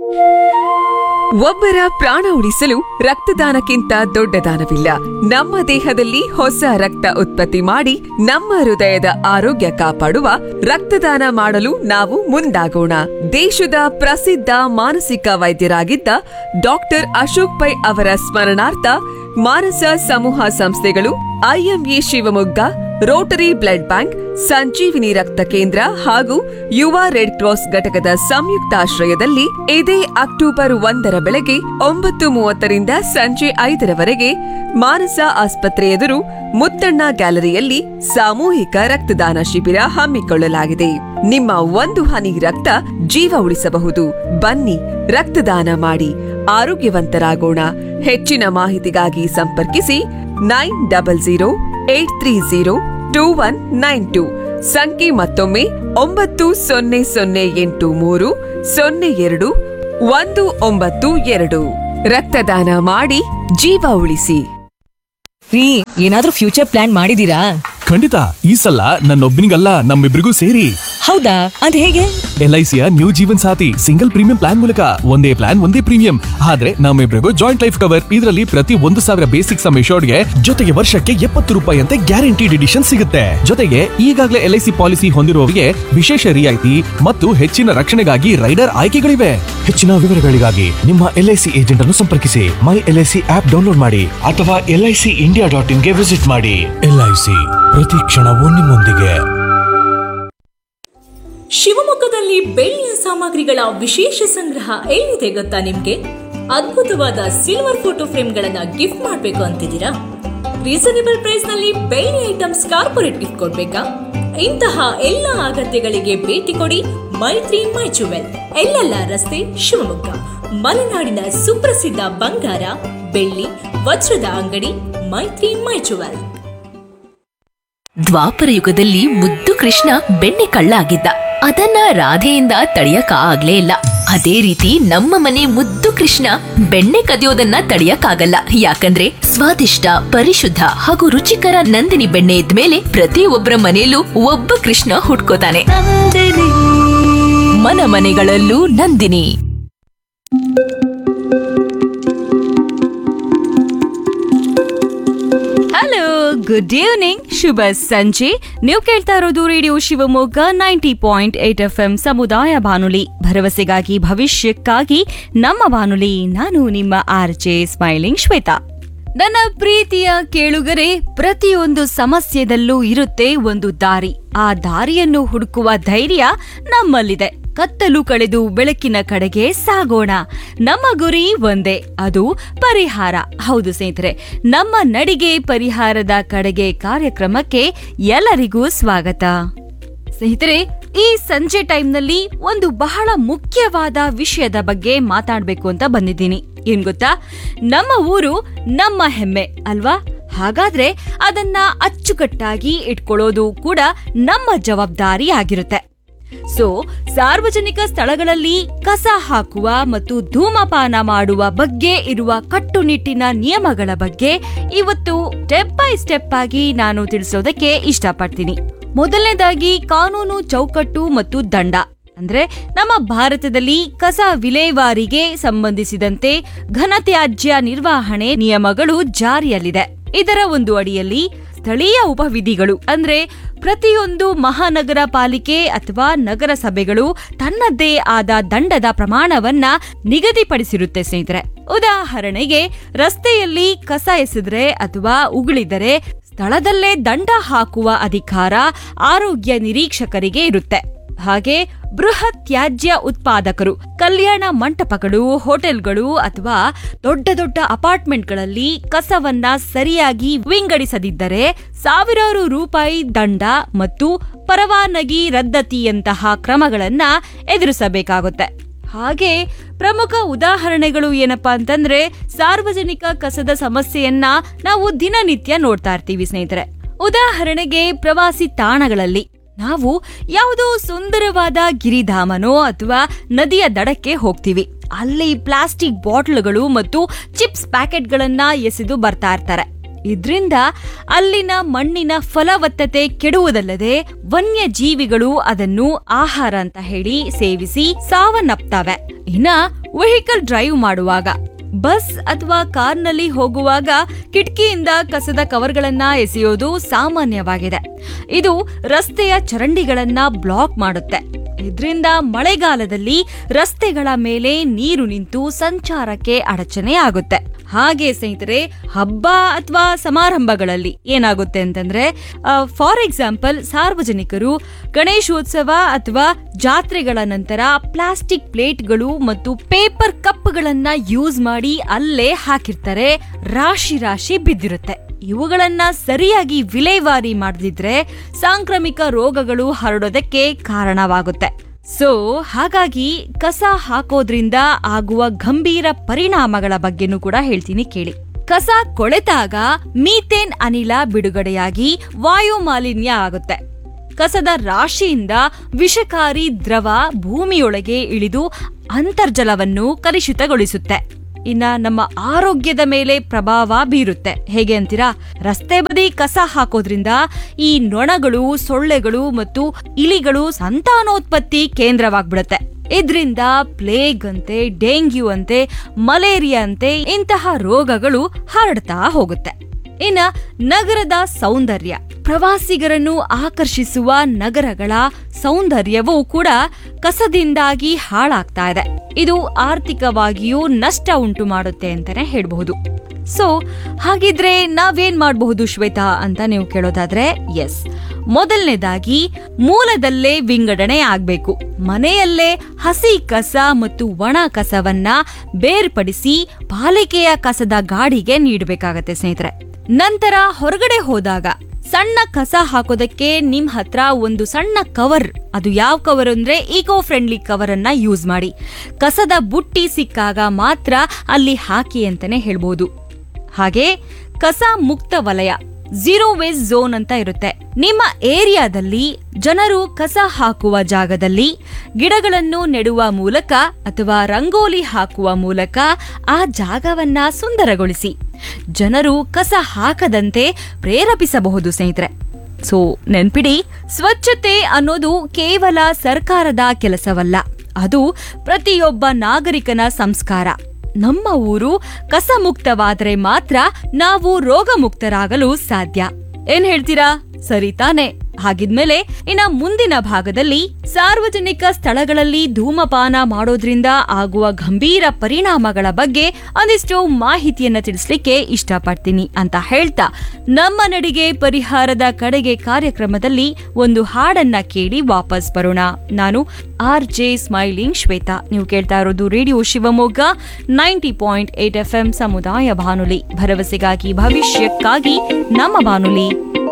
ಒಬ್ಬರ ಪ್ರಾಣ ಉಳಿಸಲು ರಕ್ತದಾನಕ್ಕಿಂತ ದೊಡ್ಡ ದಾನವಿಲ್ಲ ನಮ್ಮ ದೇಹದಲ್ಲಿ ಹೊಸ ರಕ್ತ ಉತ್ಪತ್ತಿ ಮಾಡಿ ನಮ್ಮ ಹೃದಯದ ಆರೋಗ್ಯ ಕಾಪಾಡುವ ರಕ್ತದಾನ ಮಾಡಲು ನಾವು ಮುಂದಾಗೋಣ ದೇಶದ ಪ್ರಸಿದ್ಧ ಮಾನಸಿಕ ವೈದ್ಯರಾಗಿದ್ದ ಡಾಕ್ಟರ್ ಅಶೋಕ್ ಪೈ ಅವರ ಸ್ಮರಣಾರ್ಥ ಮಾನಸ ಸಮೂಹ ಸಂಸ್ಥೆಗಳು IMA Shivamogga Rotary blood bank Sanjeevini ರಕ್ತ ಕೇಂದ್ರ ಹಾಗೂ ಯುವ ರೆಡ್ ಕ್ರಾಸ್ ಘಟಕದ ಸಂಯುಕ್ತಾಶ್ರಯದಲ್ಲಿ ಇದೇ ಅಕ್ಟೋಬರ್ ಒಂದರ ಬೆಳಗ್ಗೆ ಒಂಬತ್ತು ಮೂವತ್ತರಿಂದ ಸಂಜೆ ಐದರವರೆಗೆ ಮಾನಸ ಆಸ್ಪತ್ರೆ ಎದುರು ಮುತ್ತಣ್ಣ ಗ್ಯಾಲರಿಯಲ್ಲಿ ಸಾಮೂಹಿಕ ರಕ್ತದಾನ ಶಿಬಿರ ಹಮ್ಮಿಕೊಳ್ಳಲಾಗಿದೆ ನಿಮ್ಮ ಒಂದು ಹನಿ ರಕ್ತ ಜೀವ ಉಳಿಸಬಹುದು ಬನ್ನಿ ರಕ್ತದಾನ ಮಾಡಿ ಆರೋಗ್ಯವಂತರಾಗೋಣ ಹೆಚ್ಚಿನ ಮಾಹಿತಿಗಾಗಿ ಸಂಪರ್ಕಿಸಿ nine double zero eight three zero two one nine two ಸಂಖ್ಯೆ ಮತ್ತೊಮ್ಮೆ ಒಂಬತ್ತು ಸೊನ್ನೆ ಸೊನ್ನೆ ಎಂಟು ಮೂರು ಸೊನ್ನೆ ಎರಡು ಒಂದು ಒಂಬತ್ತು ಎರಡು ರಕ್ತದಾನ ಮಾಡಿ ಜೀವ ಉಳಿಸಿ ರೀ ಏನಾದ್ರೂ ಫ್ಯೂಚರ್ ಪ್ಲಾನ್ ಮಾಡಿದೀರಾ ಖಂಡಿತ ಈ ಸಲ ನನ್ನೊಬ್ಬನಿಗಲ್ಲ ನಮ್ಮಿಬ್ರಿಗೂ ಸೇರಿ ಹೌದಾ ಅದ್ ಹೇಗೆ ಎಲ್ ಐ ಸಿಯ new Jeevan Saathi single premium plan ಮೂಲಕ ಒಂದೇ ಪ್ಲಾನ್ ಒಂದೇ ಪ್ರೀಮಿಯಂ ಆದ್ರೆ ನಮ್ಮಿಬ್ರಿಗೂ ಜಾಯಿಂಟ್ ಲೈಫ್ ಕವರ್ ಇದರಲ್ಲಿ ಪ್ರತಿ ಒಂದು ಸಾವಿರ ಬೇಸಿಕ್ ಸಮ್ ಗೆ ಜೊತೆಗೆ ವರ್ಷಕ್ಕೆ ಎಪ್ಪತ್ತು ರೂಪಾಯಿ ಅಂತೆ ಗ್ಯಾರಂಟಿಡ್ ಎಡಿಷನ್ ಸಿಗುತ್ತೆ ಜೊತೆಗೆ ಈಗಾಗಲೇ ಎಲ್ ಐ ಸಿ ಪಾಲಿಸಿ ಹೊಂದಿರುವವರಿಗೆ ವಿಶೇಷ ರಿಯಾಯಿತಿ ಮತ್ತು ಹೆಚ್ಚಿನ ರಕ್ಷಣೆಗಾಗಿ ರೈಡರ್ ಆಯ್ಕೆಗಳಿವೆ ಹೆಚ್ಚಿನ ವಿವರಗಳಿಗಾಗಿ ನಿಮ್ಮ ಎಲ್ ಐ ಸಿ ಏಜೆಂಟ್ ಅನ್ನು ಸಂಪರ್ಕಿಸಿ my L I C app download ಮಾಡಿ ಅಥವಾ L I C India dot ಇನ್ಗೆ ವಿಸಿಟ್ ಮಾಡಿ ಎಲ್ ಐ ಸಿ ಪ್ರತಿ ಕ್ಷಣವೂ ನಿಮ್ಮೊಂದಿಗೆ ಶಿವಮೊಗ್ಗದಲ್ಲಿ ಬೆಳ್ಳಿಯ ಸಾಮಗ್ರಿಗಳ ವಿಶೇಷ ಸಂಗ್ರಹ ಎಲ್ಲಿದೆ ಗೊತ್ತಾ ನಿಮ್ಗೆ ಅದ್ಭುತವಾದ ಸಿಲ್ವರ್ ಫೋಟೋ ಫ್ರೇಮ್ಗಳನ್ನ ಗಿಫ್ಟ್ ಮಾಡ್ಬೇಕು ಅಂತಿದ್ದೀರಾ ರೀಸನೇಬಲ್ ಪ್ರೈಸ್ ನಲ್ಲಿ ಬೆಳ್ಳಿ ಐಟಮ್ಸ್ ಕಾರ್ಪೊರೇಟ್ ಗಿಫ್ಟ್ ಕೊಡ್ಬೇಕಾ ಇಂತಹ ಎಲ್ಲ ಅಗತ್ಯಗಳಿಗೆ ಭೇಟಿ ಕೊಡಿ ಮೈತ್ರಿ ಮೈ ಜುವೆಲ್ ಎಲ್ಲೆಲ್ಲ ರಸ್ತೆ ಶಿವಮೊಗ್ಗ ಮಲೆನಾಡಿನ ಸುಪ್ರಸಿದ್ಧ ಬಂಗಾರ ಬೆಳ್ಳಿ ವಜ್ರದ ಅಂಗಡಿ ಮೈತ್ರಿ ಮೈ ಜುವೆಲ್ ದ್ವಾಪರ ಯುಗದಲ್ಲಿ ಮುದ್ದು ಕೃಷ್ಣ ಬೆಣ್ಣೆ ಕಳ್ಳ ಆಗಿದ್ದ ಅದನ್ನ ರಾಧೆಯಿಂದ ತಡೆಯಕ ಆಗ್ಲೇ ಇಲ್ಲ ಅದೇ ರೀತಿ ನಮ್ಮ ಮನೆ ಮುದ್ದು ಕೃಷ್ಣ ಬೆಣ್ಣೆ ಕದಿಯೋದನ್ನ ತಡೆಯಕ್ಕಾಗಲ್ಲ ಯಾಕಂದ್ರೆ ಸ್ವಾದಿಷ್ಟ ಪರಿಶುದ್ಧ ಹಾಗೂ ರುಚಿಕರ ನಂದಿನಿ ಬೆಣ್ಣೆ ಇದ್ಮೇಲೆ ಪ್ರತಿಯೊಬ್ಬರ ಮನೆಯಲ್ಲೂ ಒಬ್ಬ ಕೃಷ್ಣ ಹುಟ್ಕೋತಾನೆ ಮನ ಮನೆಗಳಲ್ಲೂ ನಂದಿನಿ ಹಲೋ ಗುಡ್ ಈವ್ನಿಂಗ್ ಶುಭ ಸಂಜೆ ನೀವು ಕೇಳ್ತಾ ಇರೋದು radio Shivamogga ninety point eight F M ಸಮುದಾಯ ಬಾನುಲಿ ಭರವಸೆಗಾಗಿ ಭವಿಷ್ಯಕ್ಕಾಗಿ ನಮ್ಮ ಬಾನುಲಿ ನಾನು ನಿಮ್ಮ ಆರ್ ಜೆ ಸ್ಮೈಲಿಂಗ್ ಶ್ವೇತಾ ನನ್ನ ಪ್ರೀತಿಯ ಕೇಳುಗರೆ ಪ್ರತಿಯೊಂದು ಸಮಸ್ಯೆದಲ್ಲೂ ಇರುತ್ತೆ ಒಂದು ದಾರಿ ಆ ದಾರಿಯನ್ನು ಹುಡುಕುವ ಧೈರ್ಯ ನಮ್ಮಲ್ಲಿದೆ ಕತ್ತಲು ಕಳೆದು ಬೆಳಕಿನ ಕಡೆಗೆ ಸಾಗೋಣ ನಮ್ಮ ಗುರಿ ಒಂದೇ ಅದು ಪರಿಹಾರ ಹೌದು ಸ್ನೇಹಿತರೆ ನಮ್ಮ ನಡಿಗೆ ಪರಿಹಾರದ ಕಡೆಗೆ ಕಾರ್ಯಕ್ರಮಕ್ಕೆ ಎಲ್ಲರಿಗೂ ಸ್ವಾಗತ ಸ್ನೇಹಿತರೆ ಈ ಸಂಜೆ ಟೈಮ್ನಲ್ಲಿ ಒಂದು ಬಹಳ ಮುಖ್ಯವಾದ ವಿಷಯದ ಬಗ್ಗೆ ಮಾತಾಡ್ಬೇಕು ಅಂತ ಬಂದಿದ್ದೀನಿ ಏನ್ ಗೊತ್ತಾ ನಮ್ಮ ಊರು ನಮ್ಮ ಹೆಮ್ಮೆ ಅಲ್ವಾ ಹಾಗಾದ್ರೆ ಅದನ್ನ ಅಚ್ಚುಕಟ್ಟಾಗಿ ಇಟ್ಕೊಳ್ಳೋದು ಕೂಡ ನಮ್ಮ ಜವಾಬ್ದಾರಿ ಆಗಿರುತ್ತೆ ಸೊ ಸಾರ್ವಜನಿಕ ಸ್ಥಳಗಳಲ್ಲಿ ಕಸ ಹಾಕುವ ಮತ್ತು ಧೂಮಪಾನ ಮಾಡುವ ಬಗ್ಗೆ ಇರುವ ಕಟ್ಟುನಿಟ್ಟಿನ ನಿಯಮಗಳ ಬಗ್ಗೆ ಇವತ್ತು ಸ್ಟೆಪ್ ಬೈ ಸ್ಟೆಪ್ ಆಗಿ ನಾನು ತಿಳಿಸೋದಕ್ಕೆ ಇಷ್ಟಪಡ್ತೀನಿ ಮೊದಲನೇದಾಗಿ ಕಾನೂನು ಚೌಕಟ್ಟು ಮತ್ತು ದಂಡ ಅಂದ್ರೆ ನಮ್ಮ ಭಾರತದಲ್ಲಿ ಕಸ ವಿಲೇವಾರಿಗೆ ಸಂಬಂಧಿಸಿದಂತೆ ಘನತ್ಯಾಜ್ಯ ನಿರ್ವಹಣೆ ನಿಯಮಗಳು ಜಾರಿಯಲ್ಲಿದೆ ಇದರ ಒಂದು ಅಡಿಯಲ್ಲಿ ಸ್ಥಳೀಯ ಉಪವಿಧಿಗಳು ಅಂದ್ರೆ ಪ್ರತಿಯೊಂದು ಮಹಾನಗರ ಪಾಲಿಕೆ ಅಥವಾ ನಗರಸಭೆಗಳು ತನ್ನದೇ ಆದ ದಂಡದ ಪ್ರಮಾಣವನ್ನ ನಿಗದಿಪಡಿಸಿರುತ್ತೆ ಸ್ನೇಹಿತರೆ ಉದಾಹರಣೆಗೆ ರಸ್ತೆಯಲ್ಲಿ ಕಸ ಎಸೆದ್ರೆ ಅಥವಾ ಉಗುಳಿದರೆ ಸ್ಥಳದಲ್ಲೇ ದಂಡ ಹಾಕುವ ಅಧಿಕಾರ ಆರೋಗ್ಯ ನಿರೀಕ್ಷಕರಿಗೆ ಇರುತ್ತೆ ಹಾಗೆ ಬೃಹತ್ ತ್ಯಾಜ್ಯ ಉತ್ಪಾದಕರು ಕಲ್ಯಾಣ ಮಂಟಪಗಳು ಹೋಟೆಲ್ಗಳು ಅಥವಾ ದೊಡ್ಡ ದೊಡ್ಡ ಅಪಾರ್ಟ್ಮೆಂಟ್ಗಳಲ್ಲಿ ಕಸವನ್ನ ಸರಿಯಾಗಿ ವಿಂಗಡಿಸದಿದ್ದರೆ ಸಾವಿರಾರು ರೂಪಾಯಿ ದಂಡ ಮತ್ತು ಪರವಾನಗಿ ರದ್ದತಿಯಂತಹ ಕ್ರಮಗಳನ್ನ ಎದುರಿಸಬೇಕಾಗುತ್ತೆ ಹಾಗೆ ಪ್ರಮುಖ ಉದಾಹರಣೆಗಳು ಏನಪ್ಪಾ ಅಂತಂದ್ರೆ ಸಾರ್ವಜನಿಕ ಕಸದ ಸಮಸ್ಯೆಯನ್ನ ನಾವು ದಿನನಿತ್ಯ ನೋಡ್ತಾ ಇರ್ತೀವಿ ಸ್ನೇಹಿತರೆ ಉದಾಹರಣೆಗೆ ಪ್ರವಾಸಿ ತಾಣಗಳಲ್ಲಿ ನಾವು ಯಾವುದೋ ಸುಂದರವಾದ ಗಿರಿಧಾಮನೋ ಅಥವಾ ನದಿಯ ದಡಕ್ಕೆ ಹೋಗ್ತೀವಿ ಅಲ್ಲಿ ಪ್ಲಾಸ್ಟಿಕ್ ಬಾಟ್ಲುಗಳು ಮತ್ತು ಚಿಪ್ಸ್ ಪ್ಯಾಕೆಟ್ಗಳನ್ನ ಎಸೆದು ಬರ್ತಾ ಇರ್ತಾರೆ ಇದ್ರಿಂದ ಅಲ್ಲಿನ ಮಣ್ಣಿನ ಫಲವತ್ತತೆ ಕೆಡುವುದಲ್ಲದೆ ವನ್ಯ ಜೀವಿಗಳು ಅದನ್ನು ಆಹಾರ ಅಂತ ಹೇಳಿ ಸೇವಿಸಿ ಸಾವನ್ನಪ್ತವೆ ಇನ್ನ ವೆಹಿಕಲ್ ಡ್ರೈವ್ ಮಾಡುವಾಗ ಬಸ್ ಅಥವಾ ಕಾರ್ನಲ್ಲಿ ಹೋಗುವಾಗ ಕಿಟಕಿಯಿಂದ ಕಸದ ಕವರ್ಗಳನ್ನ ಎಸೆಯೋದು ಸಾಮಾನ್ಯವಾಗಿದೆ ಇದು ರಸ್ತೆಯ ಚರಂಡಿಗಳನ್ನ ಬ್ಲಾಕ್ ಮಾಡುತ್ತೆ ಇದರಿಂದ ಮಳೆಗಾಲದಲ್ಲಿ ರಸ್ತೆಗಳ ಮೇಲೆ ನೀರು ನಿಂತು ಸಂಚಾರಕ್ಕೆ ಅಡಚಣೆ ಆಗುತ್ತೆ ಹಾಗೆ ಸ್ನೇಹಿತರೆ ಹಬ್ಬ ಅಥವಾ ಸಮಾರಂಭಗಳಲ್ಲಿ ಏನಾಗುತ್ತೆ ಅಂತಂದ್ರೆ ಫಾರ್ ಎಕ್ಸಾಂಪಲ್ ಸಾರ್ವಜನಿಕರು ಗಣೇಶೋತ್ಸವ ಅಥವಾ ಜಾತ್ರೆಗಳ ನಂತರ ಪ್ಲಾಸ್ಟಿಕ್ ಪ್ಲೇಟ್ಗಳು ಮತ್ತು ಪೇಪರ್ ಕಪ್ಗಳನ್ನ ಯೂಸ್ ಮಾಡಿ ಅಲ್ಲೇ ಹಾಕಿರ್ತಾರೆ ರಾಶಿ ರಾಶಿ ಬಿದ್ದಿರುತ್ತೆ ಇವುಗಳನ್ನ ಸರಿಯಾಗಿ ವಿಲೇವಾರಿ ಮಾಡದಿದ್ರೆ ಸಾಂಕ್ರಾಮಿಕ ರೋಗಗಳು ಹರಡೋದಕ್ಕೆ ಕಾರಣವಾಗುತ್ತೆ ಸೊ ಹಾಗಾಗಿ ಕಸ ಹಾಕೋದ್ರಿಂದ ಆಗುವ ಗಂಭೀರ ಪರಿಣಾಮಗಳ ಬಗ್ಗೆನೂ ಕೂಡ ಹೇಳ್ತೀನಿ ಕೇಳಿ ಕಸ ಕೊಳೆತಾಗ ಮೀಥೇನ್ ಅನಿಲ ಬಿಡುಗಡೆಯಾಗಿ ವಾಯು ಮಾಲಿನ್ಯ ಆಗುತ್ತೆ ಕಸದ ರಾಶಿಯಿಂದ ವಿಷಕಾರಿ ದ್ರವ ಭೂಮಿಯೊಳಗೆ ಇಳಿದು ಅಂತರ್ಜಲವನ್ನು ಕಲುಷಿತಗೊಳಿಸುತ್ತೆ ಇನ್ನ ನಮ್ಮ ಆರೋಗ್ಯದ ಮೇಲೆ ಪ್ರಭಾವ ಬೀರುತ್ತೆ ಹೇಗೆ ಅಂತೀರಾ ರಸ್ತೆ ಬದಿ ಕಸ ಹಾಕೋದ್ರಿಂದ ಈ ನೊಣಗಳು ಸೊಳ್ಳೆಗಳು ಮತ್ತು ಇಲಿಗಳು ಸಂತಾನೋತ್ಪತ್ತಿ ಕೇಂದ್ರವಾಗ್ಬಿಡುತ್ತೆ ಇದ್ರಿಂದ ಪ್ಲೇಗ್ ಅಂತೆ ಡೆಂಗ್ಯೂ ಅಂತೆ ಮಲೇರಿಯಾ ಅಂತೆ ಇಂತಹ ರೋಗಗಳು ಹರಡ್ತಾ ಹೋಗುತ್ತೆ ಇನ್ನ ನಗರದ ಸೌಂದರ್ಯ ಪ್ರವಾಸಿಗರನ್ನು ಆಕರ್ಷಿಸುವ ನಗರಗಳ ಸೌಂದರ್ಯವೂ ಕೂಡ ಕಸದಿಂದಾಗಿ ಹಾಳಾಗ್ತಾ ಇದೆ ಇದು ಆರ್ಥಿಕವಾಗಿಯೂ ನಷ್ಟ ಉಂಟು ಮಾಡುತ್ತೆ ಅಂತಾನೆ ಹೇಳ್ಬಹುದು ಸೊ ಹಾಗಿದ್ರೆ ನಾವೇನ್ ಮಾಡಬಹುದು ಶ್ವೇತಾ ಅಂತ ನೀವು ಕೇಳೋದಾದ್ರೆ ಎಸ್ ಮೊದಲನೇದಾಗಿ ಮೂಲದಲ್ಲೇ ವಿಂಗಡಣೆ ಆಗ್ಬೇಕು ಮನೆಯಲ್ಲೇ ಹಸಿ ಕಸ ಮತ್ತು ಒಣ ಕಸವನ್ನ ಬೇರ್ಪಡಿಸಿ ಪಾಲಿಕೆಯ ಕಸದ ಗಾಡಿಗೆ ನೀಡಬೇಕಾಗತ್ತೆ ಸ್ನೇಹಿತರೆ ನಂತರ ಹೊರಗಡೆ ಹೋದಾಗ ಸಣ್ಣ ಕಸ ಹಾಕೋದಕ್ಕೆ ನಿಮ್ ಹತ್ರ ಒಂದು ಸಣ್ಣ ಕವರ್ ಅದು ಯಾವ ಕವರ್ ಅಂದ್ರೆ ಈಕೋ ಫ್ರೆಂಡ್ಲಿ ಕವರ್ ಅನ್ನ ಯೂಸ್ ಮಾಡಿ ಕಸದ ಬುಟ್ಟಿ ಸಿಕ್ಕಾಗ ಮಾತ್ರ ಅಲ್ಲಿ ಹಾಕಿ ಅಂತಾನೆ ಹೇಳ್ಬೋದು ಹಾಗೆ ಕಸ ಮುಕ್ತ ವಲಯ ಝೀರೋ ವೇಸ್ಟ್ ಝೋನ್ ಅಂತ ಇರುತ್ತೆ ನಿಮ್ಮ ಏರಿಯಾದಲ್ಲಿ ಜನರು ಕಸ ಹಾಕುವ ಜಾಗದಲ್ಲಿ ಗಿಡಗಳನ್ನು ನೆಡುವ ಮೂಲಕ ಅಥವಾ ರಂಗೋಲಿ ಹಾಕುವ ಮೂಲಕ ಆ ಜಾಗವನ್ನ ಸುಂದರಗೊಳಿಸಿ ಜನರು ಕಸ ಹಾಕದಂತೆ ಪ್ರೇರೇಪಿಸಬಹುದು ಸ್ನೇಹಿತರೆ ಸೊ ನೆನ್ಪಿಡಿ ಸ್ವಚ್ಛತೆ ಅನ್ನೋದು ಕೇವಲ ಸರ್ಕಾರದ ಕೆಲಸವಲ್ಲ ಅದು ಪ್ರತಿಯೊಬ್ಬ ನಾಗರಿಕನ ಸಂಸ್ಕಾರ ನಮ್ಮ ಊರು ಕಸ ಮುಕ್ತವಾದರೆ ಮಾತ್ರ ನಾವು ರೋಗ ಮುಕ್ತರಾಗಲು ಸಾಧ್ಯ ಏನ್ ಹೇಳ್ತೀರಾ ಸರಿ ತಾನೆ ಹಾಗಿದ್ಮೇಲೆ ಇನ್ನ ಮುಂದಿನ ಭಾಗದಲ್ಲಿ ಸಾರ್ವಜನಿಕ ಸ್ಥಳಗಳಲ್ಲಿ ಧೂಮಪಾನ ಮಾಡೋದ್ರಿಂದ ಆಗುವ ಗಂಭೀರ ಪರಿಣಾಮಗಳ ಬಗ್ಗೆ ಒಂದಿಷ್ಟು ಮಾಹಿತಿಯನ್ನ ತಿಳಿಸ್ಲಿಕ್ಕೆ ಇಷ್ಟಪಡ್ತೀನಿ ಅಂತ ಹೇಳ್ತಾ ನಮ್ಮ ನಡಿಗೆ ಪರಿಹಾರದ ಕಡೆಗೆ ಕಾರ್ಯಕ್ರಮದಲ್ಲಿ ಒಂದು ಹಾಡನ್ನ ಕೇಳಿ ವಾಪಸ್ ಬರೋಣ ನಾನು ಆರ್ ಜೆ ಸ್ಮೈಲಿಂಗ್ ಶ್ವೇತಾ ನೀವು ಕೇಳ್ತಾ ಇರೋದು radio Shivamogga ninety point eight F M ಸಮುದಾಯ ಬಾನುಲಿ ಭರವಸೆಗಾಗಿ ಭವಿಷ್ಯಕ್ಕಾಗಿ ನಮ್ಮ ಬಾನುಲಿ